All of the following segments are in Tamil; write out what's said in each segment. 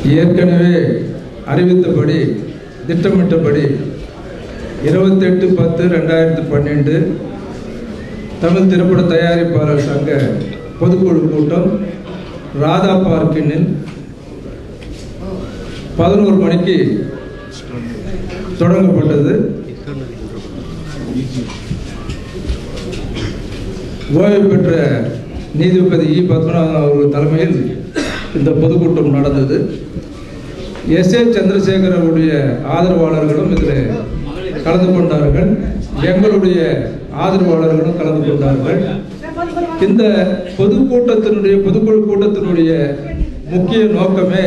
ஏற்கனவே அறிவித்தபடி திட்டமிட்டபடி இருபத்தெட்டு பத்து ரெண்டாயிரத்தி பன்னெண்டு தமிழ் திரைப்பட தயாரிப்பாளர் சங்க பொதுக்குழு கூட்டம் ராதா பார்க்கினில் பதினோரு மணிக்கு தொடங்கப்பட்டது ஓய்வு பெற்ற நீதிபதி இ பத்மநாபன் அவர்கள் தலைமையில் இந்த பொதுக்கூட்டம் நடந்தது எஸ் ஏ சந்திரசேகர் அவருடைய ஆதரவாளர்களும் இதில் கலந்து கொண்டார்கள் எங்களுடைய ஆதரவாளர்களும் கலந்து கொண்டார்கள் இந்த பொதுக்கூட்டத்தினுடைய பொதுக்குழு கூட்டத்தினுடைய முக்கிய நோக்கமே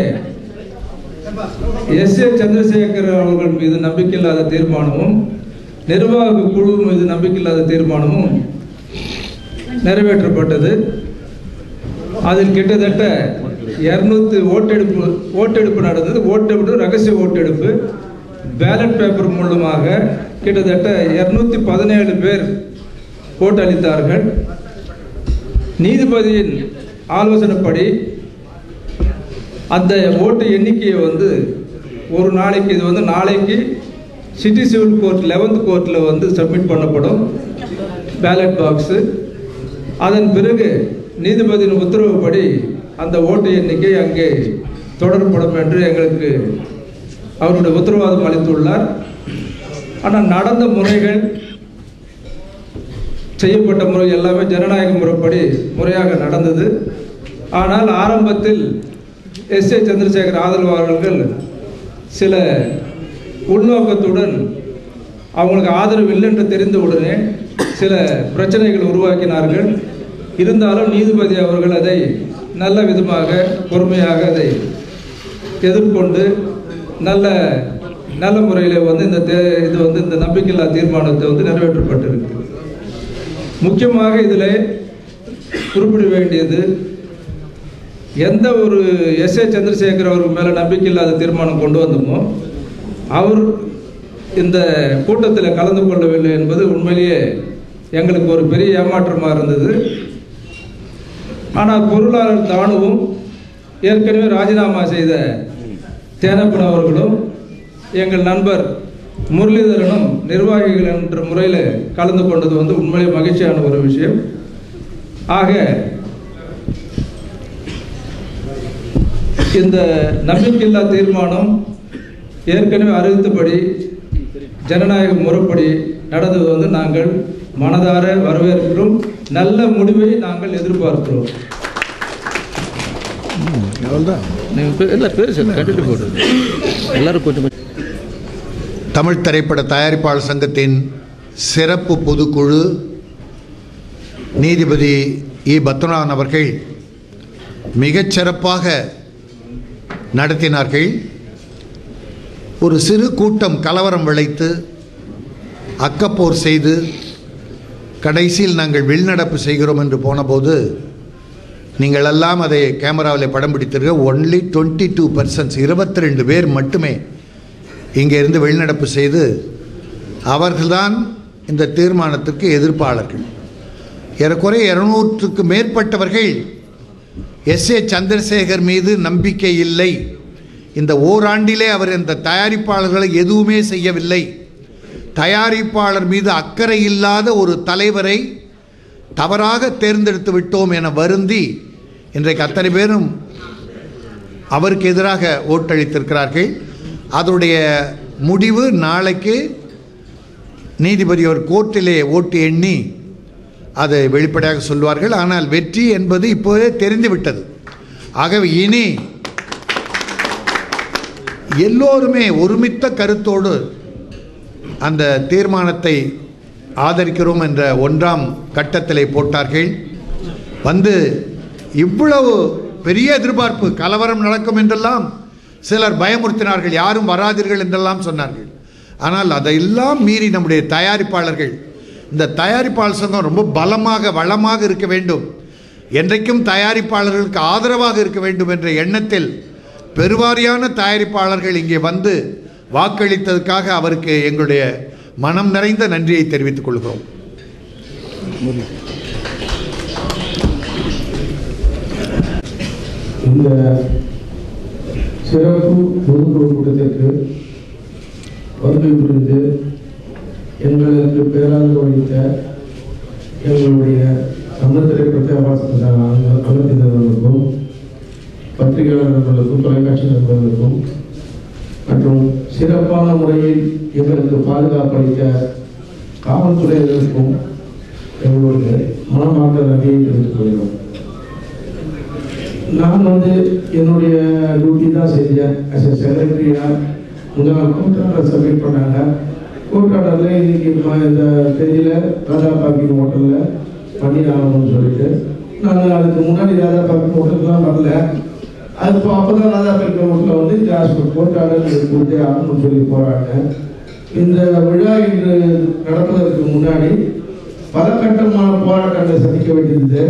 எஸ் ஏ சந்திரசேகர் அவர்கள் மீது நம்பிக்கையில்லாத தீர்மானமும் நிர்வாக குழு மீது நம்பிக்கையில்லாத தீர்மானமும் நிறைவேற்றப்பட்டது அதில் கிட்டத்தட்ட இரநூத்தி ஓட்டெடுப்பு ஓட்டெடுப்பு நடந்தது ஓட்டெடுப்பு ரகசிய ஓட்டெடுப்பு பேலட் பேப்பர் மூலமாக கிட்டத்தட்ட இரநூத்தி பதினேழு பேர் ஓட்டளித்தார்கள் நீதிபதியின் ஆலோசனைப்படி அந்த ஓட்டு எண்ணிக்கையை வந்து ஒரு நாளைக்கு இது வந்து நாளைக்கு சிட்டி சிவில் கோர்ட் லெவன்த் கோர்ட்டில் வந்து சப்மிட் பண்ணப்படும் பேலட் பாக்ஸு அதன் பிறகு நீதிபதியின் உத்தரவுப்படி அந்த ஓட்டு எண்ணிக்கை அங்கே தொடரப்படும் என்று எங்களுக்கு அவருடைய உத்தரவாதம் அளித்துள்ளார் ஆனால் நடந்த முறைகள் செய்யப்பட்ட முறை எல்லாமே ஜனநாயக முறைப்படி முறையாக நடந்தது ஆனால் ஆரம்பத்தில் எஸ் ஏ சந்திரசேகர் ஆதரவாளர்கள் சில உள்நோக்கத்துடன் அவங்களுக்கு ஆதரவு இல்லை என்று தெரிந்த உடனே சில பிரச்சனைகள் உருவாக்கினார்கள் இருந்தாலும் நீதிபதி அவர்கள் அதை நல்ல விதமாக பொறுமையாக அதை எதிர்கொண்டு நல்ல நல்ல முறையில் வந்து இந்த தே இது வந்து இந்த நம்பிக்கையில்லா தீர்மானத்தை வந்து நிறைவேற்றப்பட்டிருக்கு முக்கியமாக இதில் குறிப்பிட வேண்டியது எந்த ஒரு எஸ் ஏ சந்திரசேகர் அவர்கள் மேலே நம்பிக்கை இல்லாத தீர்மானம் கொண்டு வந்தோமோ அவர் இந்த கூட்டத்தில் கலந்து கொள்ளவில்லை என்பது உண்மையிலேயே எங்களுக்கு ஒரு பெரிய ஏமாற்றமாக இருந்தது ஆனால் பொருளாளர் தானுவும் ஏற்கனவே ராஜினாமா செய்த தேனப்பன் அவர்களும் எங்கள் நண்பர் முரளிதரனும் நிர்வாகிகள் என்ற முறையில் கலந்து கொண்டது வந்து உண்மையிலே மகிழ்ச்சியான ஒரு விஷயம் ஆக இந்த நம்பிக்கையில்லா தீர்மானம் ஏற்கனவே அறிவித்தபடி ஜனநாயக முறைப்படி நடந்தது வந்து நாங்கள் மனதார வரவேற்கிறோம் நல்ல முடிவை நாங்கள் எதிர்பார்க்கிறோம் நீங்கள் இல்லை பேசு கண்டிப்பாக போடுறது எல்லாரும் கொஞ்சம் கொஞ்சம் தமிழ் திரைப்பட தயாரிப்பாளர் சங்கத்தின் சிறப்பு பொதுக்குழு நீதிபதி இ பத்மநாதன் அவர்கள் மிகச் சிறப்பாக நடத்தினார்கள் ஒரு சிறு கூட்டம் கலவரம் விளைத்து அக்கப்போர் செய்து கடைசியில் நாங்கள் வெளிநடப்பு செய்கிறோம் என்று போனபோது நீங்கள் எல்லாம் அதை கேமராவில் படம் பிடித்திருக்க ஒன்லி டுவெண்ட்டி டூ பர்சன்ட்ஸ் இருபத்தி ரெண்டு பேர் மட்டுமே இங்கே இருந்து வெளிநடப்பு செய்து அவர்கள்தான் இந்த தீர்மானத்திற்கு எதிர்ப்பாளர்கள் ஏறக்குறைய இருநூற்றுக்கு மேற்பட்டவர்கள் எஸ் ஏ சந்திரசேகர் மீது நம்பிக்கை இல்லை இந்த ஓராண்டிலே அவர் இந்த தயாரிப்பாளர்களை எதுவுமே செய்யவில்லை தயாரிப்பாளர் மீது அக்கறை இல்லாத ஒரு தலைவரை தவறாக தேர்ந்தெடுத்து விட்டோம் என வருந்தி இன்றைக்கு அத்தனை பேரும் அவருக்கு எதிராக ஓட்டளித்திருக்கிறார்கள் அதனுடைய முடிவு நாளைக்கு நீதிபதி ஒரு கோர்ட்டிலே ஓட்டு எண்ணி அதை வெளிப்படையாக சொல்வார்கள் ஆனால் வெற்றி என்பது இப்போதே தெரிந்துவிட்டது ஆகவே இனி எல்லோருமே ஒருமித்த கருத்தோடு அந்த தீர்மானத்தை ஆதரிக்கிறோம் என்ற ஒன்றாம் கட்டத்திலே போட்டார்கள் வந்து இவ்வளவு பெரிய எதிர்பார்ப்பு கலவரம் நடக்கும் என்றெல்லாம் சிலர் பயமுறுத்தினார்கள் யாரும் வராதீர்கள் என்றெல்லாம் சொன்னார்கள் ஆனால் அதையெல்லாம் மீறி நம்முடைய தயாரிப்பாளர்கள் இந்த தயாரிப்பாளர் சங்கம் ரொம்ப பலமாக வளமாக இருக்க வேண்டும் என்றைக்கும் தயாரிப்பாளர்களுக்கு ஆதரவாக இருக்க வேண்டும் என்ற எண்ணத்தில் பெருவாரியான தயாரிப்பாளர்கள் இங்கே வந்து வாக்களித்ததுக்காக அவருக்கு எங்களுடைய மனம் நிறைந்த நன்றியை தெரிவித்துக் கொள்கிறோம் இந்த சிறப்பு பொதுக்குழு கூட்டத்திற்கு வருகை புரிந்து எங்களுக்கு பேராதரவு அளித்த எங்களுடைய தமிழ் திரைப்படத்தை அவாச அங்கத்தினர்களுக்கும் பத்திரிகையாளர் நண்பர்களுக்கும் தொலைக்காட்சி நண்பர்களுக்கும் மற்றும் சிறப்பான முறையில் எங்களுக்கு பாதுகாப்பு அளித்த காவல்துறையினருக்கும் எங்களுடைய மனமார்ந்த நன்றியை தெரிவித்துக் கொள்கிறோம் நான் வந்து என்னுடைய டியூட்டி தான் செஞ்சேன் ஆஸ் எ செக்ரட்டரியாக உங்கள் கூட்டாளர் சப்மிட் பண்ணாங்க கூட்டாளரில் இன்னைக்கு ம- இந்த தேதியில் ராஜா பாக்கின் ஹோட்டலில் பண்ணி ஆகணும்னு சொல்லிட்டு நான் அதுக்கு முன்னாடி ராஜா பாக்கின் ஹோட்டலுக்குலாம் வரல அது இப்போ அப்போ தான் ராஜா பாக்கின் ஹோட்டலில் வந்து இந்த ஹாஸ்பிட்டல் கூட்டாளர் கொடுத்தே ஆகணும்னு சொல்லி போராடினேன் இந்த விழா இன்று நடப்பதற்கு முன்னாடி பல கட்டமான போராட்டங்களை சந்திக்க வேண்டியிருந்தது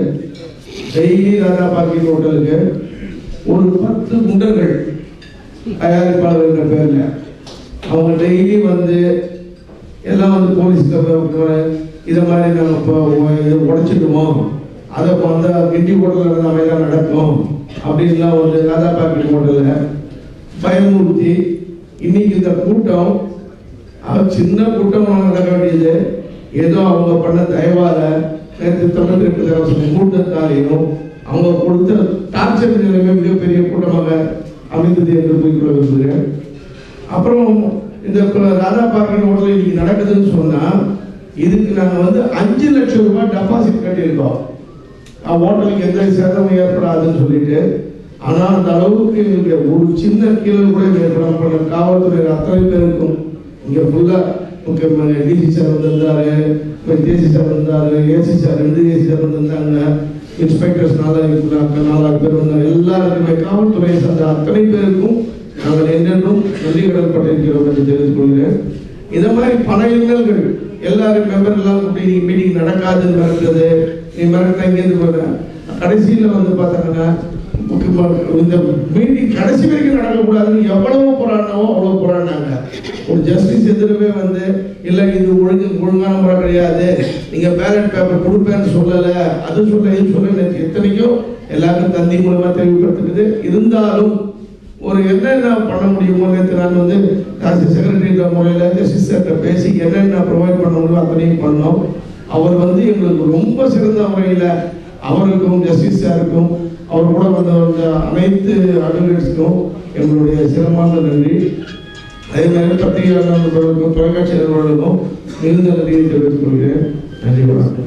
டெய்லி ராஜா பார்க்கிங் ஹோட்டலுக்கு ஒரு பத்து குண்டர்கள் தயாரிப்பாளர்கள் பேர்ல அவங்க டெய்லி வந்து எல்லாம் வந்து போலீஸ்க்கு இதை மாதிரி நம்ம இப்போ இதை உடைச்சிடுவோம் அதை இப்போ அந்த கிண்டி ஹோட்டலில் நம்ம எல்லாம் நடக்கும் அப்படின்லாம் வந்து ராஜா பார்க்கிங் ஹோட்டலில் பயமுறுத்தி இன்னைக்கு இந்த கூட்டம் அவன் சின்ன கூட்டமாக நடக்க வேண்டியது ஏதோ அவங்க பண்ண தயவால நேற்று தமிழ் இருக்கிற கூட்டத்தாலையும் அவங்க கொடுத்த டார்ச்சர் நிலைமை மிகப்பெரிய கூட்டமாக அமைந்தது என்று குறிப்பிட விரும்புகிறேன் அப்புறம் இந்த க- ராஜா பார்க்கிங் ஹோட்டல் இன்னைக்கு நடக்குதுன்னு சொன்னா இதுக்கு நாங்க வந்து அஞ்சு லட்சம் ரூபாய் டெபாசிட் கட்டியிருக்கோம் அஹ் ஹோட்டலுக்கு எந்த சேதமும் ஏற்படாதுன்னு சொல்லிட்டு ஆனா அந்த அளவுக்கு எங்களுக்கு ஒரு சின்ன கீழே கூட ஏற்படாம பண்ண காவல்துறை அத்தனை பேருக்கும் இங்க ஃபுல்லா முக்கியமாக டிசி சார் வந்திருந்தாரு இப்போ ஜேசி சார் வந்தாரு ஏசி சார் ரெண்டு ஏசி சார் வந்திருந்தாங்க இன்ஸ்பெக்டர்ஸ் நாலாயிரத்தி நாலாயிரம் பேர் வந்தாங்க எல்லாருக்குமே காவல்துறையை சார்ந்த அத்தனை பேருக்கும் நாங்கள் என்றென்றும் நன்றி கடன் பட்டிருக்கிறோம் என்று தெரிவித்துக் கொள்கிறேன் இந்த மாதிரி பல இன்னல்கள் எல்லாரும் மெம்பர் எல்லாம் கூட்டி நீ மீட்டிங் நடக்காதுன்னு மிரட்டுறது நீ மிரட்டின இங்கேருந்து போற கடைசியில் வந்து பார்த்தாங்கன்னா முக்கியமா இந்த மீட்டிங் கடைசி வரைக்கும் நடக்கக்கூடாதுன்னு எவ்வளவு போராடினவோ அவ்வளவு போராடினாங்க ஒரு ஜஸ்டிஸ் எதிரவே வந்து இல்லை இது ஒழுங்கு ஒழுங்கான முறை கிடையாது நீங்க பேலட் பேப்பர் கொடுப்பேன்னு சொல்லலை அது சொல்ல இது சொல்ல நேற்று எத்தனைக்கும் எல்லாருக்கும் தந்தி மூலமா தெளிவுபடுத்துக்குது இருந்தாலும் ஒரு என்னென்ன பண்ண முடியுமோ நேற்று நான் வந்து செக்ரட்டரி முறையில் ஜஸ்டிஸ் சார்கிட்ட பேசி என்னென்ன ப்ரொவைட் பண்ண முடியுமோ அத்தனையும் பண்ணோம் அவர் வந்து எங்களுக்கு ரொம்ப சிறந்த முறையில் அவருக்கும் ஜஸ்டிஸ் சாருக்கும் அவர் கூட வந்த வந்த அனைத்து அட்வொகேட்ஸுக்கும் எங்களுடைய சிறப்பான நன்றி அதே மாதிரி பத்திரிகையாளர் நண்பர்களுக்கும் தொலைக்காட்சி நண்பர்களுக்கும் மிகுந்த நன்றியை தெரிவித்துக் கொள்கிறேன் நன்றி வணக்கம்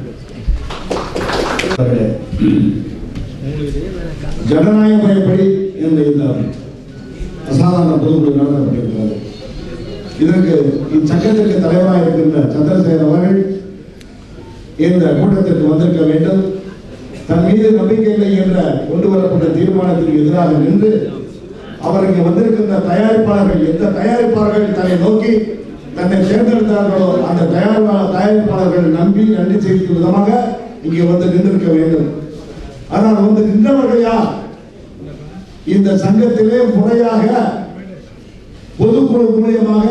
அவர்களே, ஜனநாயக முறைப்படி இந்த இந்த அசாதாரண பொதுக்குழு நடத்தப்பட்டிருக்கிறது இதற்கு இச்சங்கத்திற்கு தலைவராக இருக்கின்ற சந்திரசேகர் அவர்கள் இந்த கூட்டத்திற்கு வந்திருக்க வேண்டும் தன் மீது நம்பிக்கை இல்லை என்ற கொண்டு வரப்பட்ட தீர்மானத்திற்கு எதிராக நின்று அவருக்கு வந்திருக்கின்ற தயாரிப்பாளர்கள் எந்த தயாரிப்பாளர்கள் தன்னை நோக்கி தன்னை தேர்ந்தெடுத்தார்களோ அந்த தயாரிப்பாளர் தயாரிப்பாளர்கள் நம்பி நன்றி செய்யும் விதமாக இங்கே வந்து நின்றிருக்க வேண்டும் ஆனால் வந்து நின்றவர்கள் யார் இந்த சங்கத்திலே முறையாக பொதுக்குழு மூலியமாக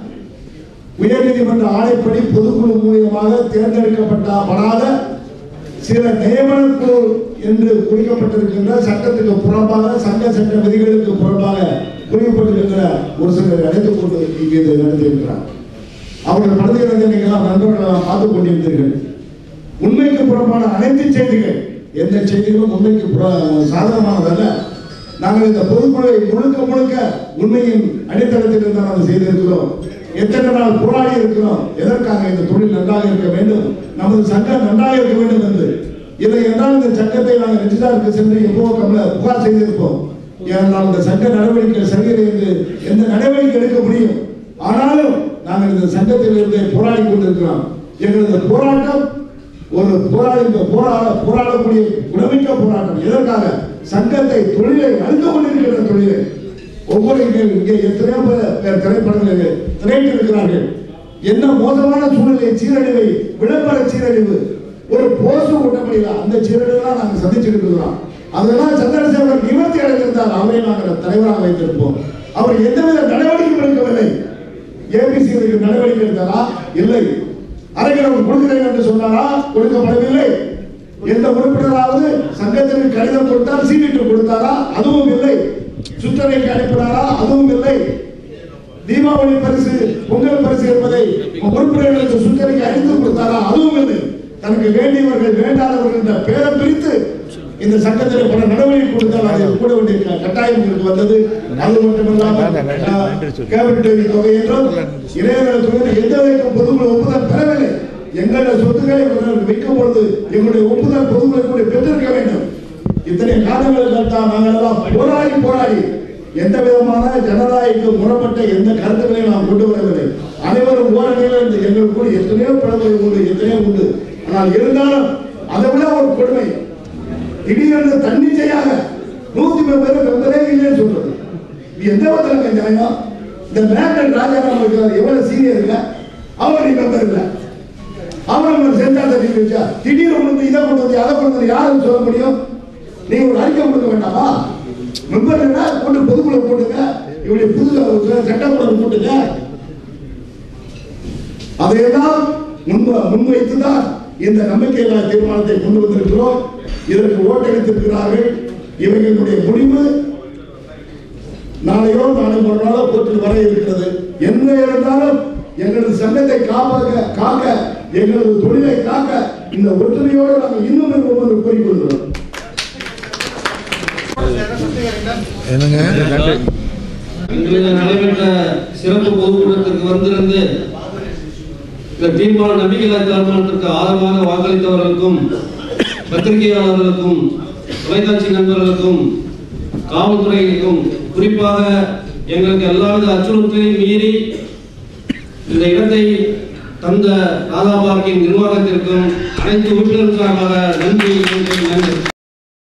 உயர்நீதிமன்ற ஆணைப்படி பொதுக்குழு மூலியமாக தேர்ந்தெடுக்கப்பட்ட படாத சில நியமன குழு என்று குறிக்கப்பட்டிருக்கின்ற சட்டத்துக்கு புறம்பாக சங்க சட்ட விதிகளுக்கு புறம்பாக குறிப்பிட்டிருக்கிற ஒரு சிலர் அழைத்துக் கொண்டு இங்கே இதை நடத்தியிருக்கிறார் அவர்கள் நடத்துகிறதை நீங்கள் எல்லாம் நண்பர்களெல்லாம் பார்த்துக் கொண்டிருந்தீர்கள் உண்மைக்கு புறம்பான அனைத்து செய்திகள் எந்த செய்திகளும் உண்மைக்கு புற- சாதகமானதல்ல நாங்கள் இந்த பொதுக்குழுவை முழுக்க முழுக்க உண்மையின் அடித்தளத்தில் இருந்து நாங்கள் செய்திருக்கிறோம் எத்தனை நாள் போராடி இருக்கிறோம் எதற்காக இந்த தொழில் நன்றாக இருக்க வேண்டும் நமது சங்கம் நன்றாக இருக்க வேண்டும் என்று இதை என்றால் இந்த சங்கத்தை நாங்கள் ரெஜிஸ்டாருக்கு சென்று எப்போ கமல புகார் செய்திருப்போம் ஏனென்றால் இந்த சங்க நடவடிக்கை சரியில்லை என்று எந்த நடவடிக்கை எடுக்க முடியும் ஆனாலும் நாங்கள் இந்த சங்கத்தில் இருந்து போராடி கொண்டிருக்கிறோம் எங்களது போராட்டம் ஒரு போராடி போராட போராடக்கூடிய குணமிக்க போராட்டம் எதற்காக சங்கத்தை தொழிலை அழுத்த கொண்டிருக்கிற தொழிலை ஒவ்வொரு இங்கே இங்கே எத்தனையோ பேர் பேர் திரைப்படங்களில் திரையிட்டிருக்கிறார்கள் என்ன மோசமான சூழ்நிலை சீரழிவை விளம்பர சீரழிவு ஒரு போஸ்ட் ஒட்ட முடியல அந்த சீரழிவுலாம் நாங்கள் சந்திச்சுட்டு இருக்கிறோம் அதெல்லாம் சந்திரசேகர் நிவர்த்தி அடைந்திருந்தால் அவரை நாங்கள் தலைவராக வைத்திருப்போம் அவர் எந்தவித நடவடிக்கையும் எடுக்கவில்லை ஏபிசி நடவடிக்கை எடுத்தாரா இல்லை அரைக்கிறவர் கொடுக்கிறேன் என்று சொன்னாரா கொடுக்கப்படவில்லை எந்த உறுப்பினராவது சங்கத்திற்கு கடிதம் கொடுத்தால் சீனிட்டு கொடுத்தாரா அதுவும் இல்லை சுற்றறிக்கை அனுப்பினாரா அதுவும் இல்லை தீபாவளி பரிசு பொங்கல் பரிசு என்பதை உறுப்பினர்களுக்கு சுற்றறிக்கை அளித்து கொடுத்தாரா அதுவும் இல்லை தனக்கு வேண்டியவர்கள் வேண்டாதவர்கள் என்ற பேரை பிரித்து இந்த சட்டத்தில் பல நடவடிக்கை கொடுத்தால் அதை கூட வேண்டிய க- கட்டாயம் இருக்கு வந்தது அது மட்டுமல்லாமல் கேபிள் டிவி தொகை என்றும் இளைஞர்கள் தொகை எந்த வரைக்கும் பொதுக்குழு ஒப்புதல் பெறவில்லை எங்களுடைய சொத்துக்களை இவர்களுக்கு வைக்கும் பொழுது எங்களுடைய ஒப்புதல் பொதுக்குழு கூட பெற்றிருக்க வேண்டும் இத்தனை காலங்களுக்கு தான் நாங்கள் எல்லாம் போராடி போராடி எந்த விதமான ஜனநாயக முறப்பட்ட எந்த கருத்துக்களையும் நாம் கொண்டு வரவில்லை அனைவரும் ஓரணியில் இருந்து எங்கள் கூட எத்தனையோ பிளவுகள் உண்டு எத்தனையோ உண்டு ஆனால் இருந்தாலும் அதை விட ஒரு கொடுமை திடீரென்று தன்னிச்சையாக நூத்தி பேர் மெம்பரே இல்லைன்னு சொல்றது இது எந்த விதத்துல நியாயம் இந்த மேக்கன் ராஜாராம் இருக்கிறார் எவ்வளவு சீனியர் இல்ல அவர் நீ மெம்பர் இல்ல அவரும் ஒரு சென்டா தட்டி வச்சா திடீர்னு கொண்டு வந்து இதை கொண்டு வந்து அதை கொண்டு வந்து யாரும் சொல்ல முடியும் நீங்க ஒரு அறிக்கை கொடுக்க வேண்டாமா மெம்பர் கொண்டு பொதுக்குழு போட்டுங்க இவருடைய புது சட்டக்குழு போட்டுங்க அதையெல்லாம் முன் முன்வைத்து தான் இந்த நம்பிக்கையில்லா தீர்மானத்தை கொண்டு வந்திருக்கிறோம் இதற்கு ஓட்டளித்திருக்கிறார்கள் இவர்களுடைய முடிவு நாளையோ நாளை மறுநாளோ கோர்ட்டில் வர இருக்கிறது என்ன இருந்தாலும் எங்களது சங்கத்தை காப்பாக்க காக்க எங்களது தொழிலை காக்க இந்த ஒற்றுமையோடு நாங்கள் இன்னும் இருப்போம் என்று கூறிக்கொள்கிறோம் என்னங்க இன்றைய நடைபெற்ற சிறப்பு பொதுக்கூட்டத்திற்கு வந்திருந்து இந்த தீர்மான நம்பிக்கையில்லா தீர்மானத்திற்கு ஆதரவாக வாக்களித்தவர்களுக்கும் பத்திரிகையாளர்களுக்கும் தொலைக்காட்சி நண்பர்களுக்கும் காவல்துறையினருக்கும் குறிப்பாக எங்களுக்கு எல்லாவித அச்சுறுத்தலையும் மீறி இந்த இடத்தை தந்த ராதா பார்க்கின் நிர்வாகத்திற்கும் அனைத்து உறுப்பினர்களுக்காக நன்றி நன்றி நன்றி